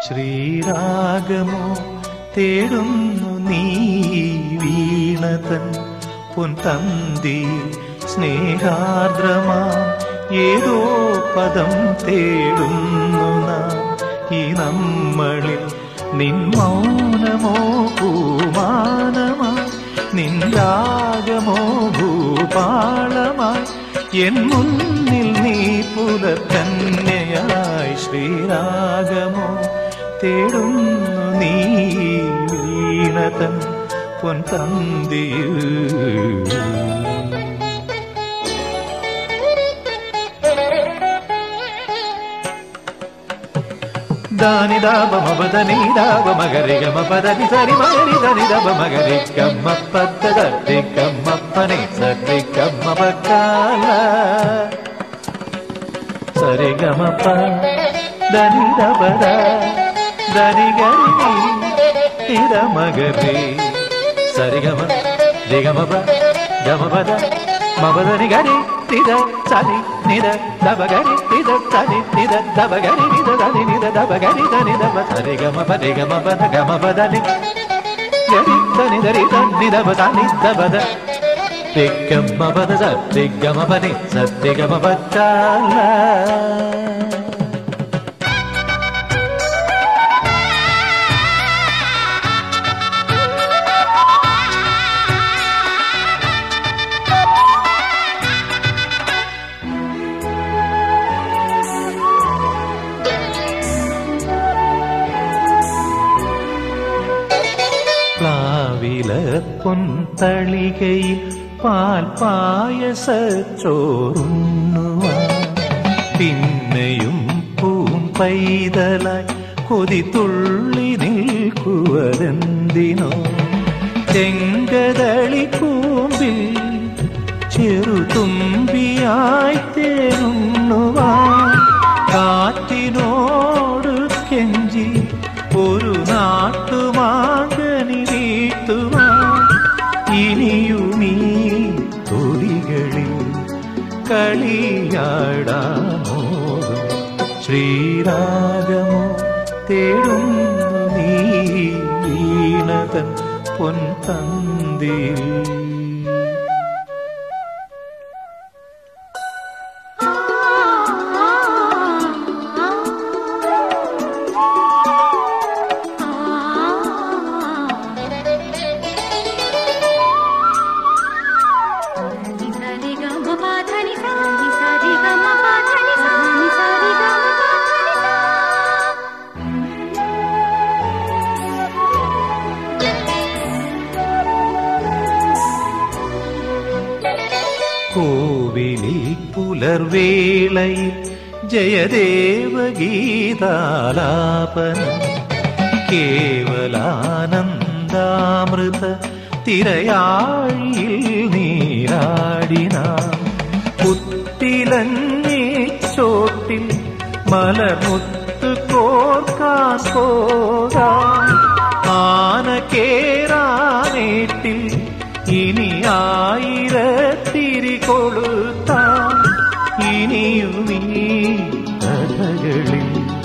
ശ്രീരാഗമോ തേടുന്നു നീ വീണതൻ പൊൻതന്തിയിൽ സ്നേഹാർദ്രമാ ഏതോ പദം തേടുന്നു നാം ഈ നമ്മളിൽ നിൻ മൗനമോ പൂമാനമായി നിൻ രാഗമോ ഭൂപാളമായി എൻ മുന്നിൽ നീ പുലർക്കന്യയായി ശ്രീരാഗമോ തേടുന്നു നീ വീണതൻ പൊൻതന്തിയിൽ దాని దాబ మబదని దాబ మగరి గమ పదని సరి మగరి దని దబ మగరి గమ్మ పద్ద దరి గమ్మ పని సరి గమ్మ బకాల సరి గమ ప దని దబద దని గరి ఇద మగరి సరి గమ రి గమ ప గమ పద మబదని గరి నిద సని నిద దబ గరి నిద సని నిద దబ గరి నిద దని నిద దబ గరి దని దబ సరి గమ పది గమ పద గమ పదని గరి దని దరి దని దబ సని దబద తిగ్గమ్మ పద సత్తిగమ పని సత్తిగమ పచ్చాల പ്ലാവില പൊൻതളികയിൽ പാൽ പായസ ചോറുണ്ണുവാൻ പിന്നെയും പൂം പൈതലായി കൊതി തുള്ളി നിൽക്കുവതെന്തിനോ ചെങ്കതളി കൂമ്പിൽ ചെറുതുമ്പിയായി തേനുണ്ണുവാൻ കാറ്റിനോട് കെഞ്ചി ഒരു നാട്ടുമാകനി വീട്ടുവാൻ ഇനിയുമീ തൊടികളിൽ കളിയാടാമോ ശ്രീരാഗമോ തേടുന്നു നീ വീണതൻ പൊൻതന്തിയിൽ കോവിലി പുലർവേളയിൽ ജയദേവഗീതാലാപനം കേവലാനന്ദാമൃത തിരയാഴിയിൽ നീരാടിന പുത്തിലങ്ങി ചോട്ടിൽ മലമുത്ത് കോർക്കാൻ പോകാം ആന കേറാനേട്ടിൽ ഇനി ആയിരത്തിരി കൊളുത്താം ഇനിയുമീ കഥകളിൽ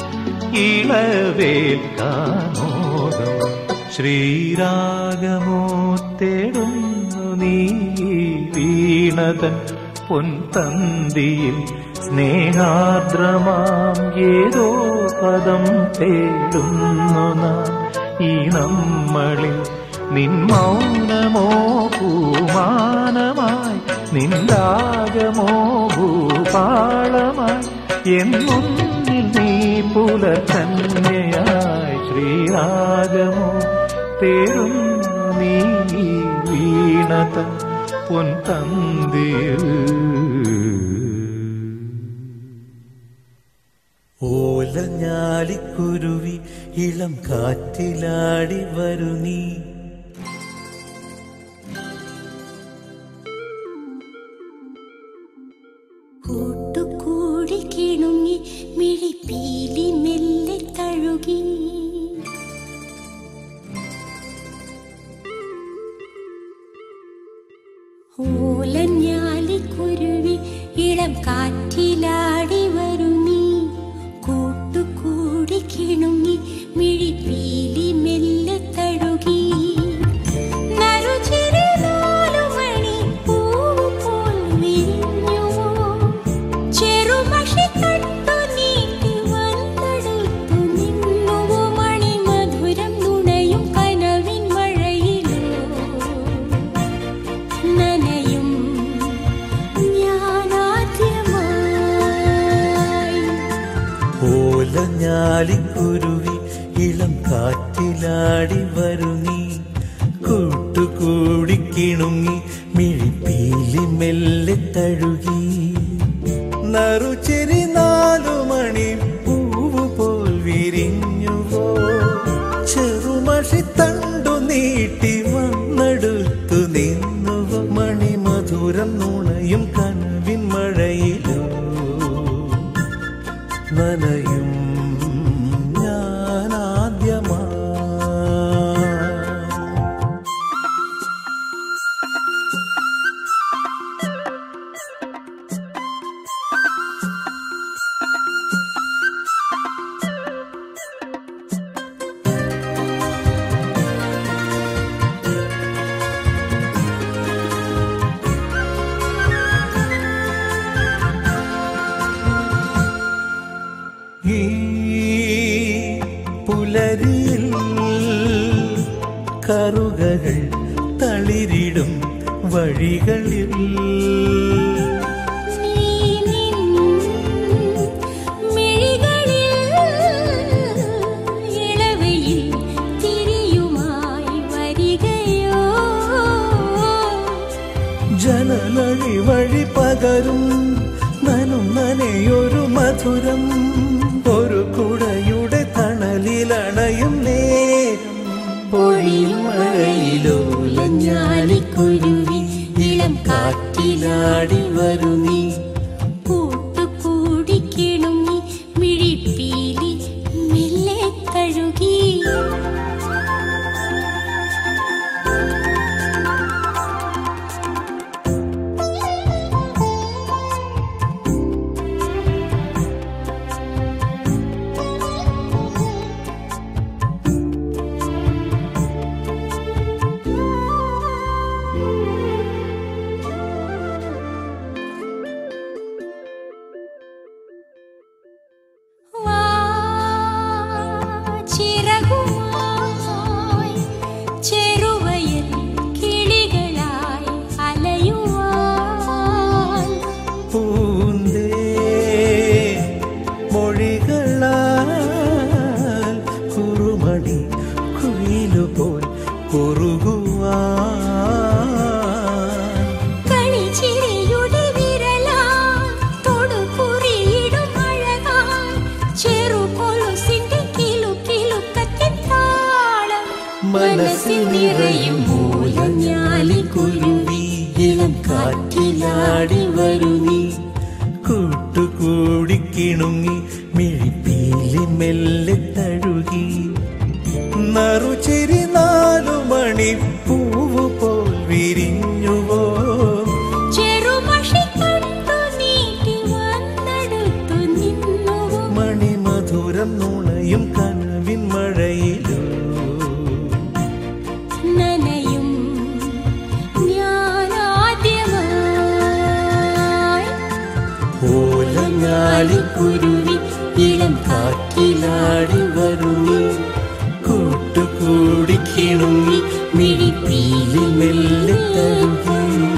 ഇളവേൽക്കാമോദം ശ്രീരാഗമോ തേടുന്നു നീ വീണതൻ പൊൻതന്തിയിൽ സ്നേഹാർദ്രമാം ഏതോ പദം തേടുന്നു നാം ഈ നമ്മളിൽ നിൻ മൗനമോ പൂമാനമായി നിന്ദാഗമോ ഭൂപാളമായി എന്നുന്നിൽ നീ പുലർക്കന്യയായി ശ്രീരാഗമോ തേടുന്നു നീ വീണത പൊൻതന്തിയിൽ ഓലഞ്ഞാലിക്കുരുവി ഇളം കാറ്റിലാടി വരു നീ കൂട്ടുകൂടി കിണുങ്ങി മിഴിപ്പീലി മെല്ലെ തഴുകി ഓലഞ്ഞാലിക്കുരുവി ഇളം കാറ്റിലാടി വരു നീ കൂട്ടുകൂടി കിണുങ്ങി ഓലഞ്ഞാലിക്കുരുവി ഇളം കാറ്റിലാടി വരു നീ കൂട്ടുകൂടി കിണുങ്ങി മിഴിപ്പീലി മെല്ലെ തഴുകി നറുചെരി നാലു മണി പൂവ് പോൽ വിരിഞ്ഞുവോ ചെറുമഷി തണ്ടു നീട്ടി വന്നെടുത്തു നിന്നുവോ മണിമധുരം നുണയും കനവിൻ മഴയിലോ നനയും ഞാനാദ്യമാ ഈ പുലരിയിൽ കറുകകൾ തളിരിടും വഴികളിൽ നീ നിൻ മിഴികളിൽ ഇളവയിൽ തിരിയുമായി വരികയോ ജനലഴി വഴി പകരും നനും നനയൊരു മധുരം ഒരു കുടയുടെ തണലിലണയും നേരം പൊഴിയും മഴയിലോലഞ്ഞാലിക്കുരുവി ഇളം കാറ്റിലാടി വരു നീ കൂട്ടുകൂടി കിണുങ്ങി മിഴിപ്പീലി മെല്ലെ തഴുകി വാ ചിറകുമായി ചെറുവയൽ കിളികളായി അലയുവാൻ പൂന്തേ മൊഴികളാൽ കുറുമണി കുയിലുപോൽ കുറുകുവാൻ കളിച്ചിരിയുടെ വിരലാൽ തൊടുകുറിയിടും അഴകാൽ ചെറുകൊലുസിന്റെ കിലുക്കിലുക്കത്തിൻ താളം മനസ്സിൽ നിറയും മൂലഞ്ഞാലിക്കുരുവി ഇളം കാറ്റിലാടി വരു നീ കൂട്ടുകൂടി കിണുങ്ങി മിഴിപ്പീലി മെല്ലെ തഴുകി നറുചെരി നാലു മണി പൂവ് പോൽ വിരിഞ്ഞുവോ ചെറുമഷി കണ്ടു നീട്ടി വന്നെടുത്തു നിന്നുവോ മണിമധുരം നുണയും കനവിൻ മഴയിലോ നനയും ഞാനാദ്യമായി ഓലഞ്ഞാലിക്കുരുവി ഇളം കാറ്റിലാടി വരുന്നു കൂട്ടുകൂടി കിണുങ്ങി മിഴിപ്പീലി മെല്ലെ തഴുകി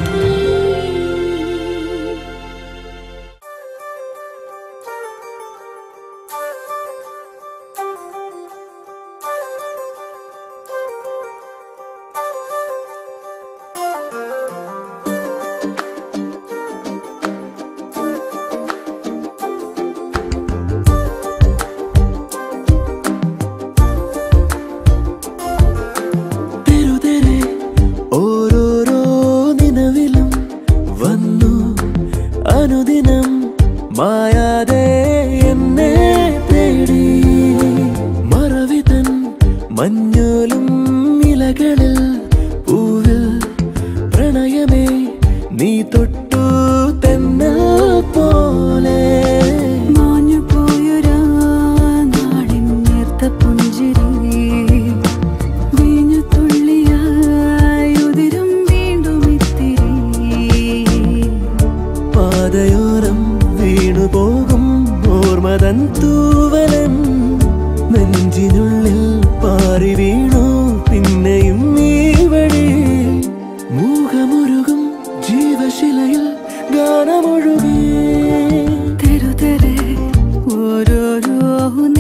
തെരുതെരെ ഓരോരോ നിലവിലും വന്നു അനുദിനം മായാതെ എന്നെ തേടി മറവിതൻ മഞ്ഞോലും ഇലകളിൽ പൂവിൽ പ്രണയമേ നീ തൊട്ടു തെന്നൽ പോലെ മാഞ്ഞു പോയൊരാ നാടിൻ നേർത്ത പുഞ്ചിരി വീഞ്ഞു തുള്ളിയായി ഉതിരും വീണ്ടും ഇത്തിരി പാതയോരം വീണുപോകും ഓർമ്മതൻ തൂവലൻ നെഞ്ചിനുള്ളിൽ പാറി വീണു പിന്നെയും ഈ വഴി മൂകമുരുകും ജീവശിലയിൽ ഗാനമൊഴുകി തെരുതെരെ ഓരോരോ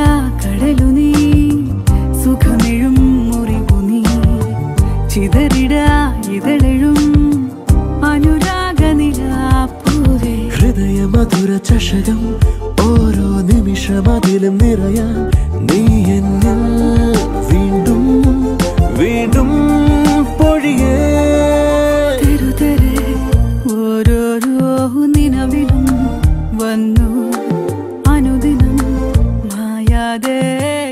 കടലു നീ സുഖമെഴും മുറിവു നീ ചിതറിട ഇതളെഴും അനുരാഗ നിലാപ്പൂവേ ഹൃദയ മധുര ചഷകം ഓരോ നിമിഷം അതിലും നിറയാൻ നീ എന്നിൽ വീണ്ടും വീണ്ടും പൊഴിയേ തെരുതെരെ ഓരോരോ നിലവിലും വന്നു അനുദിനം മായാതെ